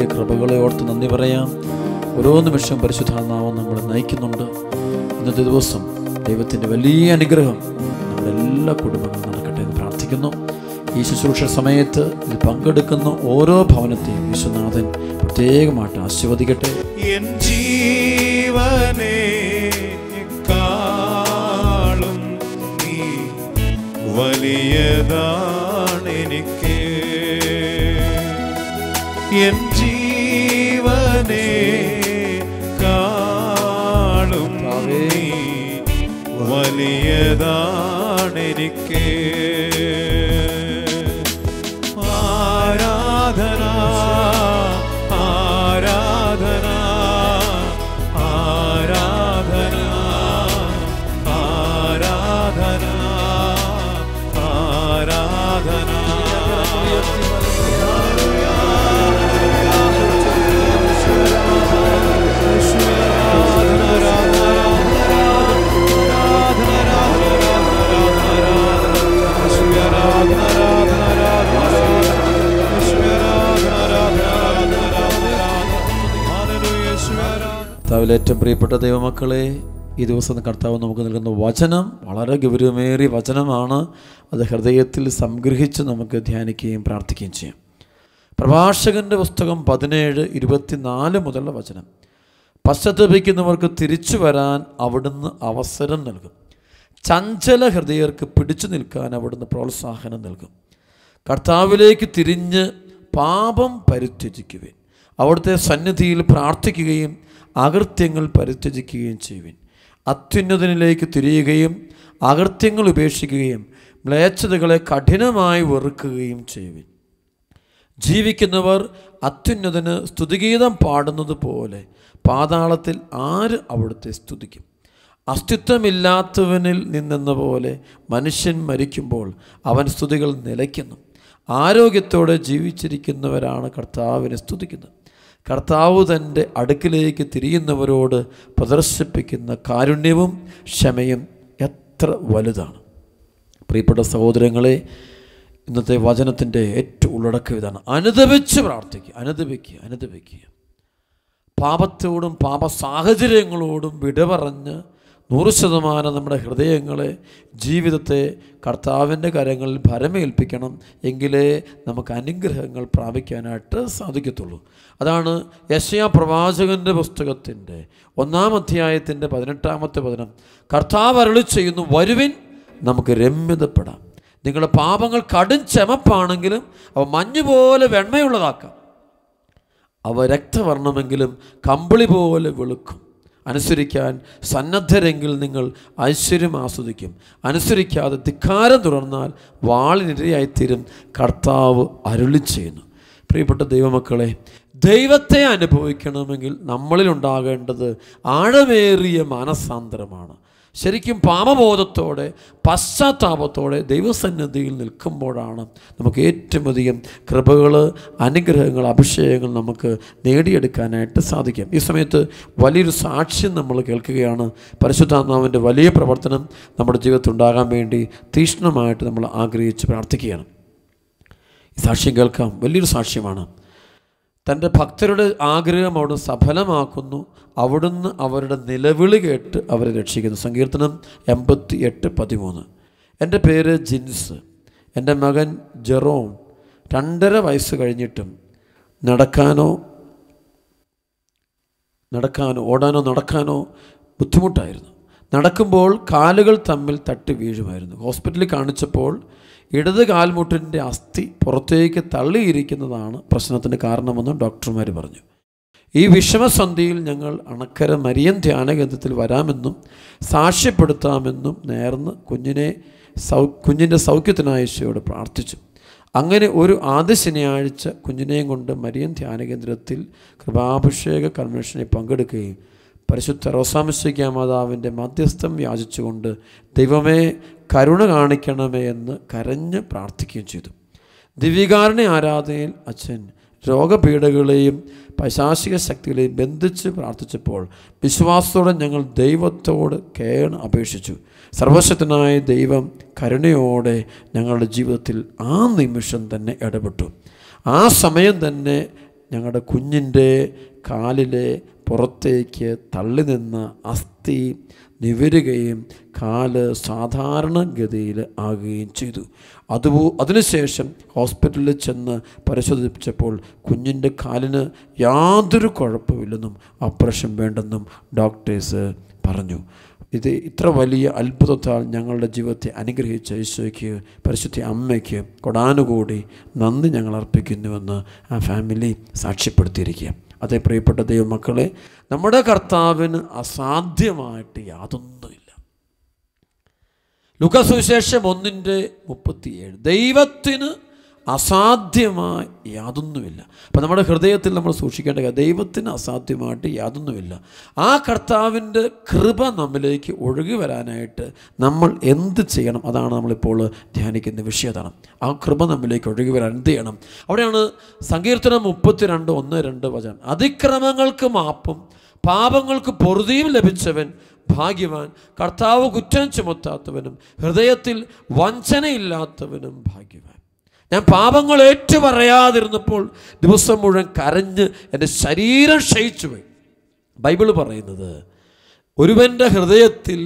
വലിയ കൃപകളെ ഓർത്ത് നന്ദി പറയാം ഓരോ നിമിഷവും പരിശുദ്ധാത്മാവ് നമ്മളെ നയിക്കുന്നുണ്ട് ഇന്നത്തെ ദിവസം ദൈവത്തിൻ്റെ വലിയ അനുഗ്രഹം നമ്മുടെ എല്ലാ കുടുംബങ്ങളും നടക്കട്ടെ എന്ന് പ്രാർത്ഥിക്കുന്നു ഈ ശുശ്രൂഷ സമയത്ത് ഇതിൽ പങ്കെടുക്കുന്ന ഓരോ ഭവനത്തെയും വിശ്വനാഥൻ പ്രത്യേകമായിട്ട് ആശീർവദിക്കട്ടെ എൻ ജീവനെ കാളും നീ വലിയതാണെനിക്ക് എൻ ജീവനെ കാളും നീ വലിയതാണെനിക്ക് ആരാധന ആരാധന ആരാധന ആരാധന കർത്താവിൽ ഏറ്റവും പ്രിയപ്പെട്ട ദൈവമക്കളെ ഈ ദിവസം കർത്താവ് നമുക്ക് നൽകുന്ന വചനം വളരെ ഗൗരവമേറിയ വചനമാണ് അത് ഹൃദയത്തിൽ സംഗ്രഹിച്ച് നമുക്ക് ധ്യാനിക്കുകയും പ്രാർത്ഥിക്കുകയും ചെയ്യാം പ്രഭാഷകന്റെ പുസ്തകം പതിനേഴ് ഇരുപത്തിനാല് മുതലുള്ള വചനം പശ്ചാത്തപിക്കുന്നവർക്ക് തിരിച്ചു വരാൻ അവിടുന്ന് അവസരം നൽകും ചഞ്ചല ഹൃദയർക്ക് പിടിച്ചു നിൽക്കാൻ അവിടുന്ന് പ്രോത്സാഹനം നൽകും കർത്താവിലേക്ക് തിരിഞ്ഞ് പാപം പരിത്യജിക്കുവിൻ അവിടുത്തെ സന്നിധിയിൽ പ്രാർത്ഥിക്കുകയും അകൃത്യങ്ങൾ പരിത്യജിക്കുകയും ചെയ്യുവിൻ അത്യുന്നതനിലേക്ക് തിരിയുകയും അകൃത്യങ്ങൾ ഉപേക്ഷിക്കുകയും മ്ലേച്ഛതകളെ കഠിനമായി വെറുക്കുകയും ചെയ്യുവിൻ ജീവിക്കുന്നവർ അത്യുന്നതന് സ്തുതിഗീതം പാടുന്നത് പോലെ പാതാളത്തിൽ ആര് അവിടുത്തെ സ്തുതിക്കും അസ്തിത്വമില്ലാത്തവനിൽ നിന്നെന്ന പോലെ മനുഷ്യൻ മരിക്കുമ്പോൾ അവൻ സ്തുതികൾ നിലയ്ക്കുന്നു ആരോഗ്യത്തോടെ ജീവിച്ചിരിക്കുന്നവരാണ് കർത്താവിനെ സ്തുതിക്കുന്നത് കർത്താവ് തൻ്റെ അടുക്കിലേക്ക് തിരിയുന്നവരോട് പ്രദർശിപ്പിക്കുന്ന കാരുണ്യവും ക്ഷമയും എത്ര വലുതാണ് പ്രിയപ്പെട്ട സഹോദരങ്ങളെ ഇന്നത്തെ വചനത്തിൻ്റെ ഏറ്റവും ഉള്ളടക്കം ഇതാണ് അനുദപിച്ച് പ്രാർത്ഥിക്കുക അനുദപിക്കുക അനുദപിക്കുക പാപത്തോടും പാപ സാഹചര്യങ്ങളോടും വിട പറഞ്ഞ് നൂറ് ശതമാനം നമ്മുടെ ഹൃദയങ്ങളെ ജീവിതത്തെ കർത്താവിൻ്റെ കരങ്ങളിൽ ഭരമേൽപ്പിക്കണം എങ്കിലേ നമുക്ക് അനുഗ്രഹങ്ങൾ പ്രാപിക്കാനായിട്ട് സാധിക്കത്തുള്ളൂ അതാണ് യശയാ പ്രവാചകൻ്റെ പുസ്തകത്തിൻ്റെ ഒന്നാം അധ്യായത്തിൻ്റെ പതിനെട്ടാമത്തെ വചനം കർത്താവ് അരളി ചെയ്യുന്നു വരുവിൻ നമുക്ക് രമ്യതപ്പെടാം നിങ്ങളുടെ പാപങ്ങൾ കടും ചെമപ്പാണെങ്കിലും അവ മഞ്ഞുപോലെ വെണ്മയുള്ളതാക്കാം അവ രക്തവർണ്ണമെങ്കിലും കമ്പിളി പോലെ വെളുക്കും അനുസരിക്കാൻ സന്നദ്ധരെങ്കിൽ നിങ്ങൾ ഐശ്വര്യം ആസ്വദിക്കും അനുസരിക്കാതെ ധിക്കാരം തുടർന്നാൽ വാളിനിരയായിത്തീരും കർത്താവ് അരുളി ചെയ്യുന്നു പ്രിയപ്പെട്ട ദൈവമക്കളെ ദൈവത്തെ അനുഭവിക്കണമെങ്കിൽ നമ്മളിൽ ഉണ്ടാകേണ്ടത് ആഴമേറിയ മാനസാന്തരമാണ് ശരിക്കും പാപബോധത്തോടെ പശ്ചാത്താപത്തോടെ ദൈവസന്നിധിയിൽ നിൽക്കുമ്പോഴാണ് നമുക്ക് ഏറ്റവും അധികം കൃപകൾ അനുഗ്രഹങ്ങൾ അഭിഷേകങ്ങൾ നമുക്ക് നേടിയെടുക്കാനായിട്ട് സാധിക്കും ഈ സമയത്ത് വലിയൊരു സാക്ഷ്യം നമ്മൾ കേൾക്കുകയാണ് പരിശുദ്ധാത്മാവിൻ്റെ വലിയ പ്രവർത്തനം നമ്മുടെ ജീവിതത്തിൽ ഉണ്ടാകാൻ വേണ്ടി തീക്ഷ്ണമായിട്ട് നമ്മൾ ആഗ്രഹിച്ച് പ്രാർത്ഥിക്കുകയാണ് ഈ സാക്ഷ്യം കേൾക്കാം വലിയൊരു സാക്ഷ്യമാണ് തൻ്റെ ഭക്തരുടെ ആഗ്രഹം അവിടുന്ന് സഫലമാക്കുന്നു അവിടുന്ന് അവരുടെ നിലവിളി കേട്ട് അവരെ രക്ഷിക്കുന്നു സങ്കീർത്തനം എൺപത്തി എട്ട് പതിമൂന്ന് എൻ്റെ പേര് ജിൻസ് എൻ്റെ മകൻ ജെറോൺ രണ്ടര വയസ്സ് കഴിഞ്ഞിട്ടും നടക്കാനോ നടക്കാനോ ഓടാനോ നടക്കാനോ ബുദ്ധിമുട്ടായിരുന്നു നടക്കുമ്പോൾ കാലുകൾ തമ്മിൽ തട്ടി വീഴുമായിരുന്നു ഹോസ്പിറ്റലിൽ കാണിച്ചപ്പോൾ ഇടത് കാൽമുട്ടിൻ്റെ അസ്ഥി പുറത്തേക്ക് തള്ളിയിരിക്കുന്നതാണ് പ്രശ്നത്തിന് കാരണമെന്ന് ഡോക്ടർമാർ പറഞ്ഞു ഈ വിഷമസന്ധിയിൽ ഞങ്ങൾ അണക്കര മരിയൻ ധ്യാനകേന്ദ്രത്തിൽ വരാമെന്നും സാക്ഷ്യപ്പെടുത്താമെന്നും നേർന്ന് കുഞ്ഞിനെ സൗ കുഞ്ഞിൻ്റെ സൗഖ്യത്തിനായി ഈശോയോട് പ്രാർത്ഥിച്ചു അങ്ങനെ ഒരു ആദ്യ ശനിയാഴ്ച കുഞ്ഞിനെയും കൊണ്ട് മരിയൻ ധ്യാനകേന്ദ്രത്തിൽ കൃപാഭിഷേക കൺവെൻഷനിൽ പങ്കെടുക്കുകയും പരിശുദ്ധ റോസാമിശ്വയ്ക്ക മാതാവിൻ്റെ മധ്യസ്ഥം യാചിച്ചുകൊണ്ട് ദൈവമേ കരുണ കാണിക്കണമേ എന്ന് കരഞ്ഞ് പ്രാർത്ഥിക്കുകയും ചെയ്തു ദിവ്യകാരുണ്യ ആരാധനയിൽ അച്ഛൻ രോഗപീഠകളെയും പൈശാചിക ശക്തികളെയും ബന്ധിച്ച് പ്രാർത്ഥിച്ചപ്പോൾ വിശ്വാസത്തോടെ ഞങ്ങൾ ദൈവത്തോട് കേണ് അപേക്ഷിച്ചു സർവശക്തനായ ദൈവം കരുണയോടെ ഞങ്ങളുടെ ജീവിതത്തിൽ ആ നിമിഷം തന്നെ ഇടപെട്ടു ആ സമയം തന്നെ ഞങ്ങളുടെ കുഞ്ഞിൻ്റെ കാലിലെ പുറത്തേക്ക് തള്ളി നിന്ന അസ്ഥി നിവരുകയും കാല് സാധാരണഗതിയിൽ ആകുകയും ചെയ്തു അതുപോ അതിനുശേഷം ഹോസ്പിറ്റലിൽ ചെന്ന് പരിശോധിച്ചപ്പോൾ കുഞ്ഞിൻ്റെ കാലിന് യാതൊരു കുഴപ്പമില്ലെന്നും ഓപ്പറേഷൻ വേണ്ടെന്നും ഡോക്ടേഴ്സ് പറഞ്ഞു ഇത് ഇത്ര വലിയ അത്ഭുതത്താൽ ഞങ്ങളുടെ ജീവിതത്തെ അനുഗ്രഹിച്ച ഈശോയ്ക്ക് പരിശുദ്ധ അമ്മയ്ക്ക് കൊടാനുകൂടി നന്ദി ഞങ്ങൾ അർപ്പിക്കുന്നുവെന്ന് ആ ഫാമിലി സാക്ഷ്യപ്പെടുത്തിയിരിക്കുക അതേ പ്രിയപ്പെട്ട ദൈവമക്കളെ നമ്മുടെ കർത്താവിന് അസാധ്യമായിട്ട് യാതൊന്നുമില്ല ലുക്കസുവിശേഷം ഒന്നിൻ്റെ മുപ്പത്തിയേഴ് ദൈവത്തിന് അസാധ്യമായി യാതൊന്നുമില്ല അപ്പം നമ്മുടെ ഹൃദയത്തിൽ നമ്മൾ സൂക്ഷിക്കേണ്ട കാര്യം ദൈവത്തിന് അസാധ്യമായിട്ട് യാതൊന്നുമില്ല ആ കർത്താവിൻ്റെ കൃപ നമ്മിലേക്ക് ഒഴുകി വരാനായിട്ട് നമ്മൾ എന്ത് ചെയ്യണം അതാണ് നമ്മളിപ്പോൾ ധ്യാനിക്കുന്ന വിഷയം അതാണ് ആ കൃപ നമ്മിലേക്ക് ഒഴുകി വരാൻ എന്ത് ചെയ്യണം അവിടെയാണ് സങ്കീർത്തനം മുപ്പത്തിരണ്ട് ഒന്ന് രണ്ട് വചനം അതിക്രമങ്ങൾക്ക് മാപ്പും പാപങ്ങൾക്ക് പൊറുതിയും ലഭിച്ചവൻ ഭാഗ്യവാൻ കർത്താവ് കുറ്റം ചുമത്താത്തവനും ഹൃദയത്തിൽ വഞ്ചനയില്ലാത്തവനും ഭാഗ്യവാൻ ഞാൻ പാപങ്ങൾ ഏറ്റുപറയാതിരുന്നപ്പോൾ ദിവസം മുഴുവൻ കരഞ്ഞ് എൻ്റെ ശരീരം ക്ഷയിച്ചു പോയി ബൈബിൾ പറയുന്നത് ഒരുവൻ്റെ ഹൃദയത്തിൽ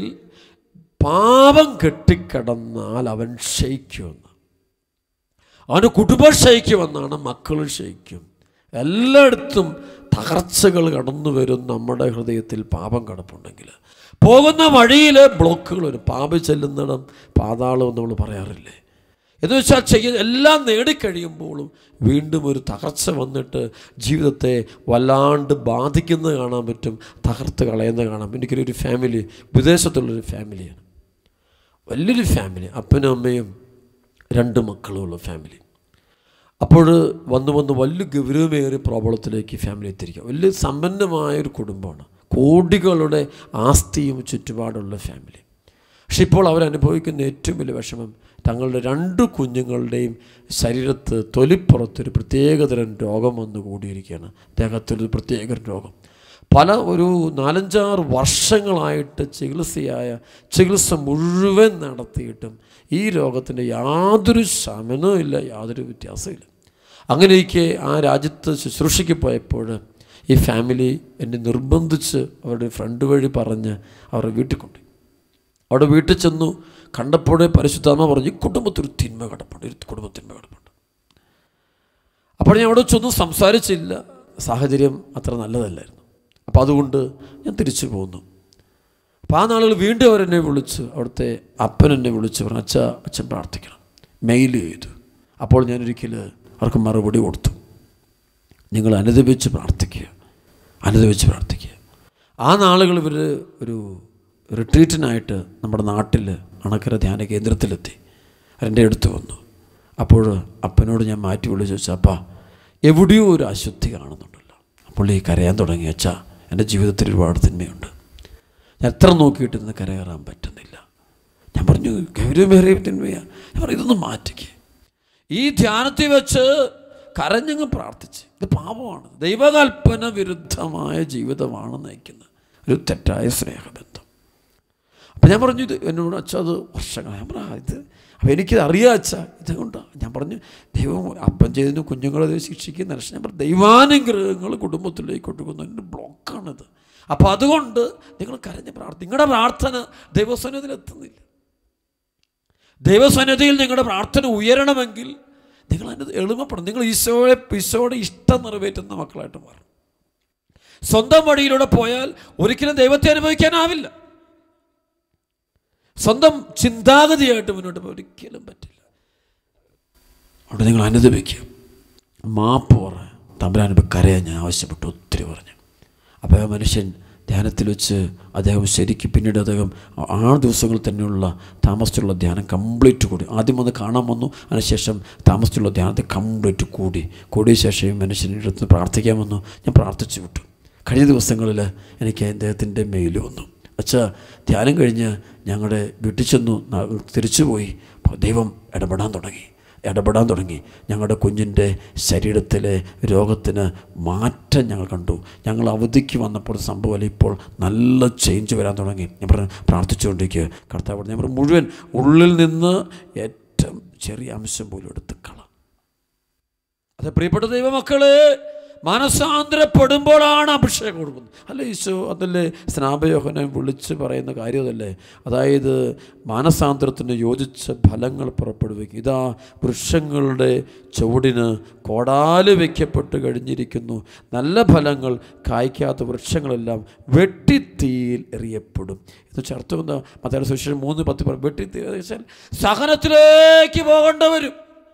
പാപം കെട്ടിക്കിടന്നാൽ അവൻ ക്ഷയിക്കുമെന്ന് അവന് കുടുംബം ക്ഷയിക്കുമെന്നാണ് മക്കളും ക്ഷയിക്കും എല്ലായിടത്തും തകർച്ചകൾ കടന്നു വരും നമ്മുടെ ഹൃദയത്തിൽ പാപം കിടപ്പുണ്ടെങ്കിൽ പോകുന്ന വഴിയിൽ ബ്ലോക്കുകൾ വരും പാപം ചെല്ലുന്നിടം പാതാളം നമ്മൾ പറയാറില്ലേ എന്ന് വെച്ചാൽ ചെയ്യ എല്ലാം നേടിക്കഴിയുമ്പോഴും വീണ്ടും ഒരു തകർച്ച വന്നിട്ട് ജീവിതത്തെ വല്ലാണ്ട് ബാധിക്കുന്നത് കാണാൻ പറ്റും തകർത്ത് കളയുന്നത് കാണാം എനിക്കൊരു ഫാമിലി വിദേശത്തുള്ളൊരു ഫാമിലിയാണ് വലിയൊരു ഫാമിലി അപ്പനും അമ്മയും രണ്ട് മക്കളുമുള്ള ഫാമിലി അപ്പോൾ വന്ന് വന്ന് വലിയ ഗൗരവമേറിയ പ്രോബ്ലത്തിലേക്ക് ഫാമിലി എത്തിയിരിക്കുക വലിയ സമ്പന്നമായൊരു കുടുംബമാണ് കോടികളുടെ ആസ്തിയും ചുറ്റുപാടുള്ള ഫാമിലി പക്ഷെ ഇപ്പോൾ അവരനുഭവിക്കുന്ന ഏറ്റവും വലിയ വിഷമം തങ്ങളുടെ രണ്ട് കുഞ്ഞുങ്ങളുടെയും ശരീരത്ത് തൊലിപ്പുറത്തൊരു പ്രത്യേകതരം രോഗം വന്നു കൂടിയിരിക്കുകയാണ് ദേഹത്തൊരു പ്രത്യേക രോഗം പല ഒരു നാലഞ്ചാറ് വർഷങ്ങളായിട്ട് ചികിത്സയായ ചികിത്സ മുഴുവൻ നടത്തിയിട്ടും ഈ രോഗത്തിൻ്റെ യാതൊരു ശമനവും ഇല്ല യാതൊരു വ്യത്യാസമില്ല അങ്ങനെയൊക്കെ ആ രാജ്യത്ത് ശുശ്രൂഷയ്ക്ക് പോയപ്പോൾ ഈ ഫാമിലി എന്നെ നിർബന്ധിച്ച് അവരുടെ ഫ്രണ്ട് വഴി പറഞ്ഞ് അവരുടെ വീട്ടിൽ കൊണ്ടുപോയി അവിടെ വീട്ടിൽ ചെന്നു കണ്ടപ്പോഴേ പരിശുദ്ധാത്മ പറഞ്ഞു ഈ കുടുംബത്തിൽ തിന്മ കിടപ്പുണ്ട് ഒരു കുടുംബത്തിന്മ കിടപ്പുണ്ട് അപ്പോൾ ഞാൻ അവിടെ ചെന്ന് സംസാരിച്ചില്ല സാഹചര്യം അത്ര നല്ലതല്ലായിരുന്നു അപ്പോൾ അതുകൊണ്ട് ഞാൻ തിരിച്ചു പോന്നു അപ്പോൾ ആ നാളുകൾ വീണ്ടും അവരെന്നെ വിളിച്ച് അവിടുത്തെ അപ്പൻ എന്നെ വിളിച്ച് പറഞ്ഞു അച്ഛ അച്ഛൻ പ്രാർത്ഥിക്കണം മെയിൽ ചെയ്തു അപ്പോൾ ഞാനൊരിക്കൽ അവർക്ക് മറുപടി കൊടുത്തു നിങ്ങൾ അനുദപിച്ച് പ്രാർത്ഥിക്കുക അനുദപിച്ച് പ്രാർത്ഥിക്കുക ആ നാളുകൾ ഇവർ ഒരു റിട്രീറ്റിനായിട്ട് നമ്മുടെ നാട്ടിൽ അണക്കര ധ്യാന കേന്ദ്രത്തിലെത്തി എൻ്റെ അടുത്ത് വന്നു അപ്പോൾ അപ്പനോട് ഞാൻ മാറ്റി വിളിച്ചു വെച്ചാൽ അപ്പാ എവിടെയോ ഒരു അശുദ്ധി കാണുന്നുണ്ടല്ലോ അപ്പോൾ ഈ കരയാൻ തുടങ്ങി അച്ഛാ എൻ്റെ ജീവിതത്തിൽ ഒരുപാട് തിന്മയുണ്ട് ഞാൻ എത്ര നോക്കിയിട്ട് ഇന്ന് കരകയറാൻ പറ്റുന്നില്ല ഞാൻ പറഞ്ഞു ഗൗരവമേറിയ തിന്മയാ ഞാൻ പറഞ്ഞു ഇതൊന്ന് മാറ്റിക്ക് ഈ ധ്യാനത്തിൽ വെച്ച് കരഞ്ഞങ്ങ് പ്രാർത്ഥിച്ച് ഇത് പാപമാണ് ദൈവകൽപ്പന വിരുദ്ധമായ ജീവിതമാണ് നയിക്കുന്നത് ഒരു തെറ്റായ സ്നേഹബന്ധം അപ്പം ഞാൻ പറഞ്ഞു ഇത് എന്നോട് അച്ഛ അത് വർഷങ്ങൾ ഞാൻ പറഞ്ഞു "ആ, ഇത് അപ്പം എനിക്കിത് അറിയാം അച്ഛ ഇതുകൊണ്ടാണ് ഞാൻ പറഞ്ഞു ദൈവം അപ്പം ചെയ്തതിന് കുഞ്ഞുങ്ങളെ ദൈവം ശിക്ഷിക്കുന്ന പക്ഷേ ഞാൻ പറഞ്ഞു ദൈവാനുഗ്രഹങ്ങൾ കുടുംബത്തിലേക്ക് കൊടുക്കുന്നതിൻ്റെ ബ്ലോക്കാണിത് അപ്പോൾ അതുകൊണ്ട് നിങ്ങൾ കരഞ്ഞ് പ്രാർത്ഥന നിങ്ങളുടെ പ്രാർത്ഥന ദൈവസന്നിധിയിൽ എത്തുന്നില്ല ദൈവസന്നിധിയിൽ നിങ്ങളുടെ പ്രാർത്ഥന ഉയരണമെങ്കിൽ നിങ്ങൾ അതിന് എളിമപ്പെടണം നിങ്ങൾ ഈശോയെ ഈശോയുടെ ഇഷ്ടം നിറവേറ്റുന്ന മക്കളായിട്ട് മാറും സ്വന്തം വഴിയിലൂടെ പോയാൽ ഒരിക്കലും ദൈവത്തെ അനുഭവിക്കാനാവില്ല സ്വന്തം ചിന്താഗതിയായിട്ട് മുന്നോട്ട് പോയി ഒരിക്കലും പറ്റില്ല അവിടെ നിങ്ങൾ അനുദപിക്കുക മാപ്പ് പറ തമ്പരാനിപ്പോൾ കരയാൻ ഞാൻ ആവശ്യപ്പെട്ടു ഒത്തിരി പറഞ്ഞു അപ്പോൾ ആ മനുഷ്യൻ ധ്യാനത്തിൽ വെച്ച് അദ്ദേഹം ശരിക്കും പിന്നീട് അദ്ദേഹം ആ ദിവസങ്ങളിൽ തന്നെയുള്ള താമസിച്ചുള്ള ധ്യാനം കംപ്ലീറ്റ് കൂടി ആദ്യം വന്ന് കാണാൻ വന്നു അതിനുശേഷം താമസിച്ചുള്ള ധ്യാനത്തെ കംപ്ലീറ്റ് കൂടി കൂടിയ ശേഷം ഈ മനുഷ്യൻ്റെ അടുത്ത് പ്രാർത്ഥിക്കാൻ വന്നു ഞാൻ പ്രാർത്ഥിച്ചു വിട്ടു കഴിഞ്ഞ ദിവസങ്ങളിൽ എനിക്ക് അദ്ദേഹത്തിൻ്റെ മെയിൽ വന്നു അച്ഛാ ധ്യാനം കഴിഞ്ഞ് ഞങ്ങളുടെ വീട്ടിൽ ചെന്നു ന- തിരിച്ചുപോയി അപ്പോൾ ദൈവം ഇടപെടാൻ തുടങ്ങി ഇടപെടാൻ തുടങ്ങി ഞങ്ങളുടെ കുഞ്ഞിൻ്റെ ശരീരത്തിലെ രോഗത്തിന് മാറ്റം ഞങ്ങൾ കണ്ടു ഞങ്ങൾ അവധിക്ക് വന്നപ്പോൾ സംഭവമല്ല ഇപ്പോൾ നല്ല ചേഞ്ച് വരാൻ തുടങ്ങി ഞാൻ പറഞ്ഞു പ്രാർത്ഥിച്ചുകൊണ്ടിരിക്കുക കർത്താവ് ഞാൻ പറഞ്ഞു മുഴുവൻ ഉള്ളിൽ നിന്ന് ഏറ്റവും ചെറിയ അംശം പോലും എടുത്ത് കള അത് പ്രിയപ്പെട്ട ദൈവമക്കളെ മനസാന്തരപ്പെടുമ്പോഴാണ് അഭിഷേകം കൊടുക്കുന്നത് അല്ല ഈശോ അതല്ലേ സ്നാപയോഹനെ വിളിച്ച് പറയുന്ന കാര്യം അതല്ലേ അതായത് മാനസാന്തരത്തിന് യോജിച്ച ഫലങ്ങൾ പുറപ്പെടുവിക്കും ഇതാ വൃക്ഷങ്ങളുടെ ചുവടിന് കോടാല് വയ്ക്കപ്പെട്ട് കഴിഞ്ഞിരിക്കുന്നു നല്ല ഫലങ്ങൾ കായ്ക്കാത്ത വൃക്ഷങ്ങളെല്ലാം വെട്ടിത്തീയിൽ എറിയപ്പെടും എന്ന് വെച്ചാൽ അർത്ഥം എന്താ മത്തായ സുവിശേഷം മൂന്ന് പത്ത് പറ വെട്ടിത്തീ എന്ന് വെച്ചാൽ സഹനത്തിലേക്ക് പോകേണ്ടവരും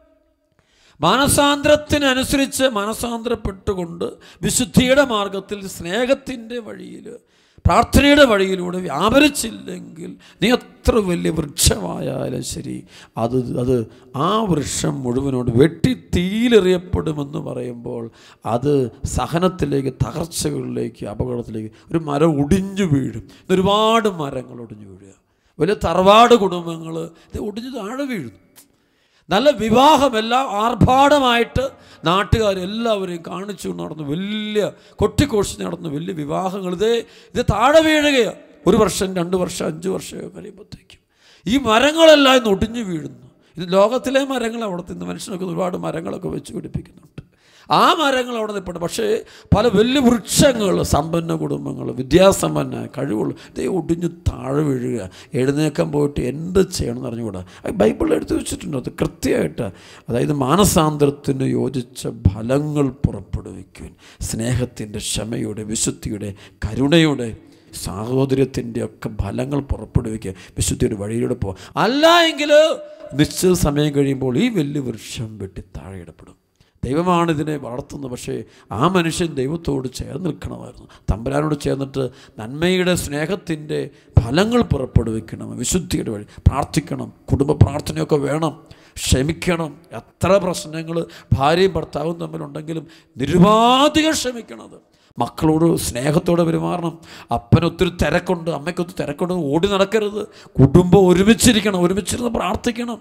മാനസാന്തരത്തിനനുസരിച്ച് മാനസാന്തരപ്പെട്ടുകൊണ്ട് വിശുദ്ധിയുടെ മാർഗത്തിൽ സ്നേഹത്തിൻ്റെ വഴിയിൽ പ്രാർത്ഥനയുടെ വഴിയിലൂടെ വ്യാപരിച്ചില്ലെങ്കിൽ നീ എത്ര വലിയ വൃക്ഷമായാലും ശരി അത് അത് ആ വൃക്ഷം മുഴുവനോട് വെട്ടി തീയിലെറിയപ്പെടുമെന്ന് പറയുമ്പോൾ അത് സഹനത്തിലേക്ക് തകർച്ചകളിലേക്ക് അപകടത്തിലേക്ക് ഒരു മരം ഒടിഞ്ഞു വീഴും ഇന്ന് ഒരുപാട് മരങ്ങൾ ഒടിഞ്ഞു വീഴുക വലിയ തറവാട് കുടുംബങ്ങൾ ഇത് ഒടിഞ്ഞു താഴെ വീഴുന്നു നല്ല വിവാഹമെല്ലാം ആർഭാടമായിട്ട് നാട്ടുകാരെല്ലാവരെയും കാണിച്ചു നടന്നു വലിയ കൊട്ടിക്കോഷി നടന്നു വലിയ വിവാഹങ്ങൾ ഇതേ ഇത് താഴെ വീഴുകയാണ് ഒരു വർഷം രണ്ട് വർഷം അഞ്ച് വർഷം കഴിയുമ്പോഴത്തേക്കും ഈ മരങ്ങളെല്ലാം ഇന്ന് ഒടിഞ്ഞു വീഴുന്നു ഇത് ലോകത്തിലെ മരങ്ങൾ അവിടെ നിന്ന് മനുഷ്യനൊക്കെ ഒരുപാട് മരങ്ങളൊക്കെ വെച്ച് പിടിപ്പിക്കുന്നുണ്ട് ആ മരങ്ങൾ അവിടെ നിൽപ്പുണ്ട് പക്ഷേ പല വലിയ വൃക്ഷങ്ങൾ സമ്പന്ന കുടുംബങ്ങൾ വിദ്യാസമ്പന്ന കഴിവുകൾ ഇതേ ഒടിഞ്ഞ് താഴെ വീഴുക എഴുന്നേക്കാൻ പോയിട്ട് എന്ത് ചെയ്യണം എന്ന് അറിഞ്ഞുകൂടാ അത് ബൈബിളിൽ എടുത്തു വെച്ചിട്ടുണ്ട് അത് കൃത്യമായിട്ട് അതായത് മാനസാന്തരത്തിന് യോജിച്ച ഫലങ്ങൾ പുറപ്പെടുവിക്കുവാൻ സ്നേഹത്തിൻ്റെ ക്ഷമയുടെ വിശുദ്ധിയുടെ കരുണയുടെ സാഹോദര്യത്തിൻ്റെ ഒക്കെ ഫലങ്ങൾ പുറപ്പെടുവിക്കുക വിശുദ്ധിയുടെ വഴിയിലൂടെ പോകാം അല്ല എങ്കിൽ നിശ്ചിത സമയം കഴിയുമ്പോൾ ഈ വലിയ വൃക്ഷം വെട്ടി താഴെയിടപ്പെടും ദൈവമാണ് ഇതിനെ വളർത്തുന്നത് പക്ഷേ ആ മനുഷ്യൻ ദൈവത്തോട് ചേർന്ന് നിൽക്കണമായിരുന്നു തമ്പുരാനോട് ചേർന്നിട്ട് നന്മയുടെ സ്നേഹത്തിൻ്റെ ഫലങ്ങൾ പുറപ്പെടുവിക്കണം വിശുദ്ധിയുടെ വഴി പ്രാർത്ഥിക്കണം കുടുംബ പ്രാർത്ഥനയൊക്കെ വേണം ക്ഷമിക്കണം എത്ര പ്രശ്നങ്ങൾ ഭാര്യയും ഭർത്താവും തമ്മിലുണ്ടെങ്കിലും നിരുപാധികം ക്ഷമിക്കണത് മക്കളോട് സ്നേഹത്തോടെ പെരുമാറണം അപ്പനൊത്തിരി തിരക്കുണ്ട് അമ്മയ്ക്കൊത്തിരി തിരക്കുണ്ട് ഓടി നടക്കരുത് കുടുംബം ഒരുമിച്ചിരിക്കണം ഒരുമിച്ചിരുന്ന് പ്രാർത്ഥിക്കണം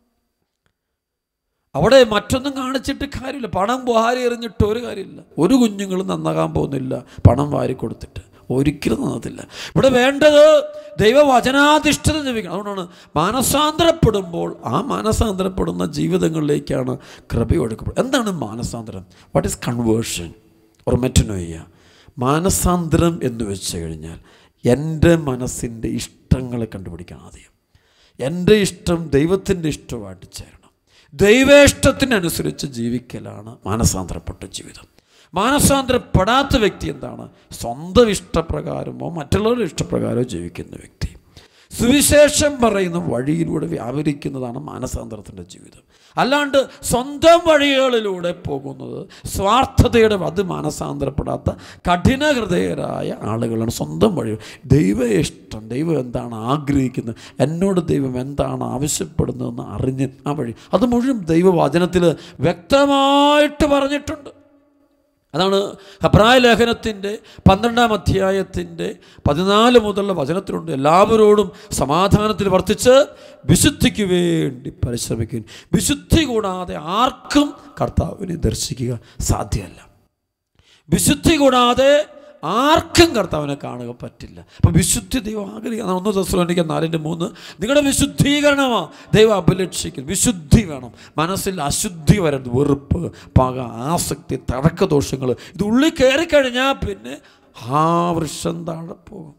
അവിടെ മറ്റൊന്നും കാണിച്ചിട്ട് കാര്യമില്ല പണം വാരി എറിഞ്ഞിട്ട് ഒരു കാര്യമില്ല ഒരു കുഞ്ഞുങ്ങളും നന്നാകാൻ പോകുന്നില്ല പണം വാരി കൊടുത്തിട്ട് ഒരിക്കലും നന്നത്തില്ല ഇവിടെ വേണ്ടത് ദൈവവചനാധിഷ്ഠിത ജീവിക്കണം അതുകൊണ്ടാണ് മാനസാന്തരപ്പെടുമ്പോൾ ആ മാനസാന്തരപ്പെടുന്ന ജീവിതങ്ങളിലേക്കാണ് കൃപ ഒഴുക്കപ്പെടുന്നത് എന്താണ് മാനസാന്തരം what is conversion or metanoia മാനസാന്തരം എന്ന് വെച്ച് കഴിഞ്ഞാൽ എൻ്റെ മനസ്സിൻ്റെ ഇഷ്ടങ്ങളെ കണ്ടുപിടിക്കണം ആദ്യം എൻ്റെ ഇഷ്ടം ദൈവത്തിൻ്റെ ഇഷ്ടമായിട്ട് ചേരണം ദൈവേഷ്ടത്തിനനുസരിച്ച് ജീവിക്കലാണ് മാനസാന്തരപ്പെട്ട ജീവിതം മാനസാന്തരപ്പെടാത്ത വ്യക്തി എന്താണ് സ്വന്തം ഇഷ്ടപ്രകാരമോ മറ്റുള്ളവരുടെ ഇഷ്ടപ്രകാരമോ ജീവിക്കുന്ന വ്യക്തി സുവിശേഷം പറയുന്ന വഴിയിലൂടെ വ്യാപരിക്കുന്നതാണ് മാനസാന്തരത്തിൻ്റെ ജീവിതം അല്ലാണ്ട് സ്വന്തം വഴികളിലൂടെ പോകുന്നത് സ്വാർത്ഥതയുടെ അത് മാനസാന്തരപ്പെടാത്ത കഠിന ഹൃദയരായ ആളുകളാണ് സ്വന്തം വഴി ദൈവ ഇഷ്ടം ദൈവം എന്താണ് ആഗ്രഹിക്കുന്നത് എന്നോട് ദൈവം എന്താണ് ആവശ്യപ്പെടുന്നതെന്ന് അറിഞ്ഞ് ആ വഴി അത് മുഴുവൻ ദൈവവചനത്തിൽ വ്യക്തമായിട്ട് പറഞ്ഞിട്ടുണ്ട് അതാണ് ഹബ്രായ ലേഖനത്തിൻ്റെ പന്ത്രണ്ടാം അധ്യായത്തിൻ്റെ പതിനാല് മുതലുള്ള വചനത്തിലുണ്ട് എല്ലാവരോടും സമാധാനത്തിൽ വർത്തിച്ച് വിശുദ്ധിക്ക് വേണ്ടി പരിശ്രമിക്കും വിശുദ്ധി കൂടാതെ ആർക്കും കർത്താവിനെ ദർശിക്കുക സാധ്യമല്ല വിശുദ്ധി കൂടാതെ ആർക്കും കർത്താവിനെ കാണുക പറ്റില്ല അപ്പം വിശുദ്ധി ദൈവം ആഗ്രഹിക്കുന്ന ഒന്ന് ദസ്ലോനിക്ക നാലിൻ്റെ മൂന്ന് നിങ്ങളുടെ വിശുദ്ധീകരണമാണ് ദൈവം അഭിലഷിക്കുന്നു വിശുദ്ധി വേണം മനസ്സിൽ അശുദ്ധി വരരുത് വെറുപ്പ് പക ആസക്തി തടക്കദോഷങ്ങൾ ഇത് ഉള്ളിൽ കയറിക്കഴിഞ്ഞാൽ പിന്നെ ആ വൃക്ഷം താഴെ പോകും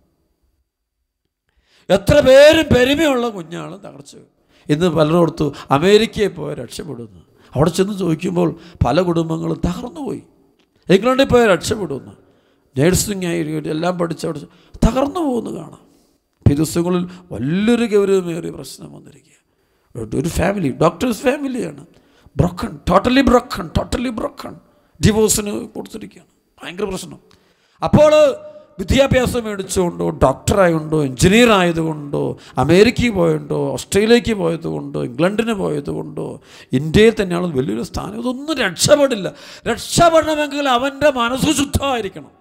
എത്ര പേര് പെരുമയുള്ള കുഞ്ഞാണ് തകർച്ച ഇന്ന് പലരോടത്തു അമേരിക്കയിൽ പോയി രക്ഷപ്പെടുന്നു അവിടെ ചെന്ന് ചോദിക്കുമ്പോൾ പല കുടുംബങ്ങളും തകർന്നുപോയി ഇംഗ്ലണ്ടിൽ പോയി രക്ഷപ്പെടുന്നു നേഴ്സിംഗ് ആയി എല്ലാം പഠിച്ച് അവിടെ തകർന്നു പോകുന്നു കാണാം ഈ ദിവസങ്ങളിൽ വലിയൊരു ഗൗരവമേറിയ പ്രശ്നം വന്നിരിക്കുക ഒരു- ഒരു ഫാമിലി ഡോക്ടേഴ്സ് ഫാമിലിയാണ് broken totally broken totally broken ഡിവോഴ്സിന് കൊടുത്തിരിക്കുകയാണ് ഭയങ്കര പ്രശ്നം അപ്പോൾ വിദ്യാഭ്യാസം മേടിച്ചുകൊണ്ടോ ഡോക്ടറായതുകൊണ്ടോ എഞ്ചിനീയർ ആയതുകൊണ്ടോ അമേരിക്കയിൽ പോയതുകൊണ്ടോ ഓസ്ട്രേലിയക്ക് പോയതുകൊണ്ടോ ഇംഗ്ലണ്ടിന് പോയതുകൊണ്ടോ ഇന്ത്യയിൽ തന്നെയാണ് വലിയൊരു സ്ഥാനം ഇതൊന്നും രക്ഷപ്പെടില്ല രക്ഷപ്പെടണമെങ്കിൽ അവൻ്റെ മനസ്സ് ശുദ്ധമായിരിക്കണം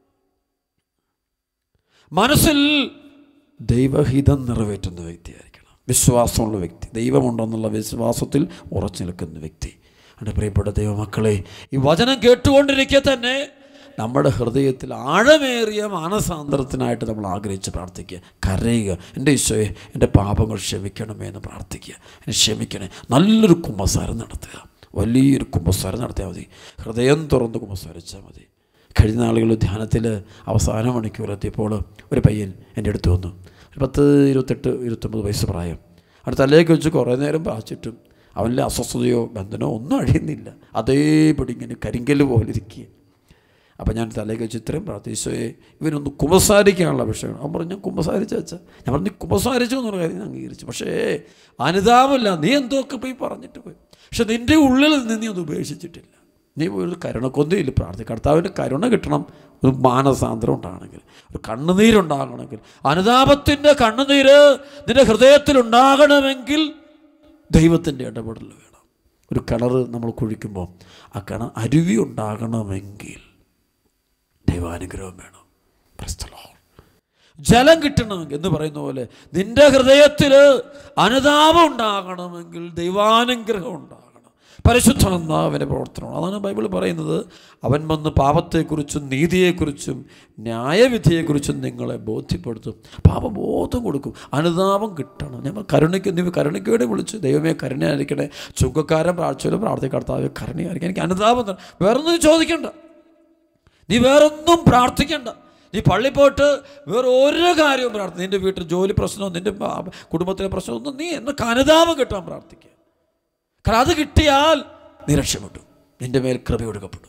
മനസ്സിൽ ദൈവഹിതം നിറവേറ്റുന്ന വ്യക്തിയായിരിക്കണം വിശ്വാസമുള്ള വ്യക്തി ദൈവമുണ്ടെന്നുള്ള വിശ്വാസത്തിൽ ഉറച്ചു നിൽക്കുന്ന വ്യക്തി എൻ്റെ പ്രിയപ്പെട്ട ദൈവമക്കളെ ഈ വചനം കേട്ടുകൊണ്ടിരിക്കെ തന്നെ നമ്മുടെ ഹൃദയത്തിൽ ആഴമേറിയ മാനസാന്തരത്തിനായിട്ട് നമ്മൾ ആഗ്രഹിച്ച് പ്രാർത്ഥിക്കുക കരയുക എൻ്റെ ഈശോയെ എൻ്റെ പാപങ്ങൾ ക്ഷമിക്കണമേ എന്ന് പ്രാർത്ഥിക്കുക എന്നെ ക്ഷമിക്കണേ നല്ലൊരു കുമ്പസാരം നടത്തുക വലിയൊരു കുമ്പസാരം നടത്തിയാൽ മതി ഹൃദയം തുറന്ന് കുമ്പസാരിച്ചാൽ മതി കഴിഞ്ഞ നാളുകളിൽ ധ്യാനത്തിൽ അവസാന മണിക്കൂറെത്തിയപ്പോൾ ഒരു പയ്യൻ എൻ്റെ അടുത്ത് വന്നു ഒരു പത്ത് ഇരുപത്തെട്ട് ഇരുപത്തൊമ്പത് വയസ്സ് പ്രായം അവിടെ തലയൊക്കെ വെച്ച് കുറേ നേരം പ്രാച്ചിട്ടും അവനിലെ അസ്വസ്ഥതയോ ബന്ധനമോ ഒന്നും അഴിയുന്നില്ല അതേപടി ഇങ്ങനെ കരിങ്കല് പോലെ ഇരിക്കുക അപ്പം ഞാൻ തലയൊക്കെ വെച്ച് ഇത്രയും പ്രാർത്ഥിച്ചോയെ ഇവനൊന്ന് കുമ്പസാരിക്കാനുള്ള വിഷയമാണ് അവൻ പറഞ്ഞു കുമ്പസാരിച്ച വെച്ചാൽ ഞാൻ പറഞ്ഞു "നീ കുമ്പസാരിച്ചു എന്നുള്ള കാര്യം ഞാൻ അംഗീകരിച്ചു പക്ഷേ അനുതാപമില്ല നീ എന്തൊക്കെ പോയി പറഞ്ഞിട്ട് പോയി പക്ഷെ നിൻ്റെ ഉള്ളിൽ നിന്ന് നീ അത് ഉപേക്ഷിച്ചിട്ടില്ല നീ ഒരു കരുണക്കൊന്തയിൽ പ്രാർത്ഥി കർത്താവിൻ്റെ കരുണ കിട്ടണം ഒരു മാനസാന്തരം ഉണ്ടാകണമെങ്കിൽ ഒരു കണ്ണുനീരുണ്ടാകണമെങ്കിൽ അനുതാപത്തിൻ്റെ കണ്ണുനീര് നിൻ്റെ ഹൃദയത്തിൽ ഉണ്ടാകണമെങ്കിൽ ദൈവത്തിൻ്റെ ഇടപെടൽ വേണം ഒരു കിണർ നമ്മൾ കുഴിക്കുമ്പോൾ ആ കിണർ അരുവി ഉണ്ടാകണമെങ്കിൽ ദൈവാനുഗ്രഹം വേണം Praise the Lord. ജലം കിട്ടണമെങ്കിൽ എന്ന് പറയുന്ന പോലെ നിന്റെ ഹൃദയത്തിൽ അനുതാപം ഉണ്ടാകണമെങ്കിൽ ദൈവാനുഗ്രഹം ഉണ്ടാകണം പരിശുദ്ധമെന്നാവിൻ്റെ പ്രവർത്തനമാണ് അതാണ് ബൈബിൾ പറയുന്നത് അവൻ വന്ന് പാപത്തെക്കുറിച്ചും നീതിയെക്കുറിച്ചും ന്യായവിധിയെക്കുറിച്ചും നിങ്ങളെ ബോധ്യപ്പെടുത്തും പാപബോധം കൊടുക്കും അനുതാപം കിട്ടണം ഞങ്ങൾ കരുണയ്ക്ക് നീ കരുണയ്ക്ക് വേണ്ടി വിളിച്ചു ദൈവമേ കരുണയായിരിക്കണേ ചുങ്കക്കാരൻ പ്രാർത്ഥിച്ചാലും പ്രാർത്ഥിക്കർത്താവ് കരുണയായിരിക്കും എനിക്ക് അനുതാപം തരണം വേറൊന്നും ചോദിക്കണ്ട നീ വേറൊന്നും പ്രാർത്ഥിക്കണ്ട നീ പള്ളി പോയിട്ട് വേറെ ഒരു കാര്യവും പ്രാർത്ഥന നിൻ്റെ വീട്ടിൽ ജോലി പ്രശ്നമോ നിൻ്റെ ബാ- കുടുംബത്തിലെ പ്രശ്നമോ ഒന്നും നീ എന്നെ അനുതാപം കിട്ടാൻ പ്രാർത്ഥിക്കുക കാരണം അത് കിട്ടിയാൽ നീ രക്ഷപ്പെട്ടു നിൻ്റെ മേൽ കൃപ ഒടുക്കപ്പെടും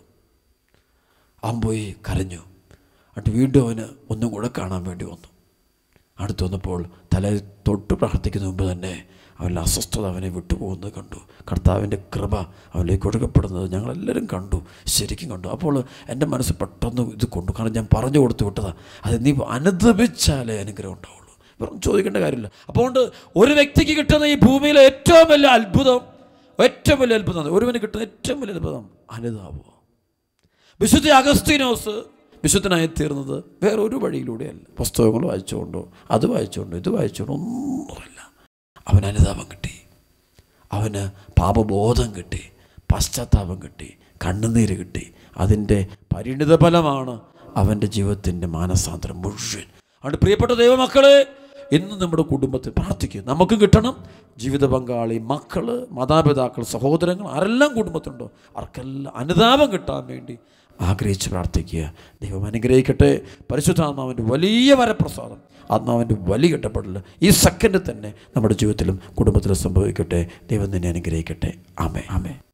അവൻ പോയി കരഞ്ഞു എന്നിട്ട് വീണ്ടും അവന് ഒന്നും കൂടെ കാണാൻ വേണ്ടി വന്നു അടുത്ത് വന്നപ്പോൾ തല തൊട്ട് പ്രാർത്ഥിക്കുന്ന മുമ്പ് തന്നെ അവൻ്റെ അസ്വസ്ഥത അവനെ വിട്ടുപോകുന്നത് കണ്ടു കർത്താവിൻ്റെ കൃപ അവനിലേക്ക് ഒഴുകപ്പെടുന്നത് ഞങ്ങളെല്ലാവരും കണ്ടു ശരിക്കും കണ്ടു അപ്പോൾ എൻ്റെ മനസ്സ് പെട്ടെന്ന് ഇത് കൊണ്ടു കാരണം ഞാൻ പറഞ്ഞു കൊടുത്തു വിട്ടതാ അത് നീ അനുദപിച്ചാലേ അനുഗ്രഹം ഉണ്ടാവുള്ളൂ വെറും ചോദിക്കേണ്ട കാര്യമില്ല അപ്പോൾ കൊണ്ട് ഒരു വ്യക്തിക്ക് കിട്ടുന്ന ഈ ഭൂമിയിലെ ഏറ്റവും വലിയ അത്ഭുതം ഏറ്റവും വലിയ അത്ഭുതം ഒരുവന് കിട്ടുന്ന ഏറ്റവും വലിയ അത്ഭുതം അനുതാപം വിശുദ്ധ അഗസ്തീനോസ് വിശുദ്ധനായി തീർന്നത് വേറെ ഒരു വഴിയിലൂടെയല്ല പുസ്തകങ്ങൾ വായിച്ചുകൊണ്ടോ അത് വായിച്ചുകൊണ്ടോ ഇത് വായിച്ചുകൊണ്ടോ ഒന്നുമില്ല അവന് അനുതാപം കിട്ടി അവന് പാപബോധം കിട്ടി പശ്ചാത്താപം കിട്ടി കണ്ണുനീര് കിട്ടി അതിൻ്റെ പരിണിത ഫലമാണ് അവൻ്റെ ജീവിതത്തിൻ്റെ മാനസാന്തരം മുഴുവൻ അതുകൊണ്ട് പ്രിയപ്പെട്ട ദൈവമക്കളെ ഇന്ന് നമ്മുടെ കുടുംബത്തിൽ പ്രാർത്ഥിക്കുക നമുക്കും കിട്ടണം ജീവിത പങ്കാളി മക്കള് മാതാപിതാക്കൾ സഹോദരങ്ങൾ ആരെല്ലാം കുടുംബത്തുണ്ടോ അവർക്കെല്ലാം അനുതാപം കിട്ടാൻ വേണ്ടി ആഗ്രഹിച്ച് പ്രാർത്ഥിക്കുക ദൈവം അനുഗ്രഹിക്കട്ടെ പരിശുദ്ധാത്മാവിൻ്റെ വലിയ വരപ്രസാദം ആത്മാവിൻ്റെ വലിയ ഇടപെടൽ ഈ സെക്കൻഡ് തന്നെ നമ്മുടെ ജീവിതത്തിലും കുടുംബത്തിലും സംഭവിക്കട്ടെ ദൈവം തന്നെ അനുഗ്രഹിക്കട്ടെ ആമേ ആമേ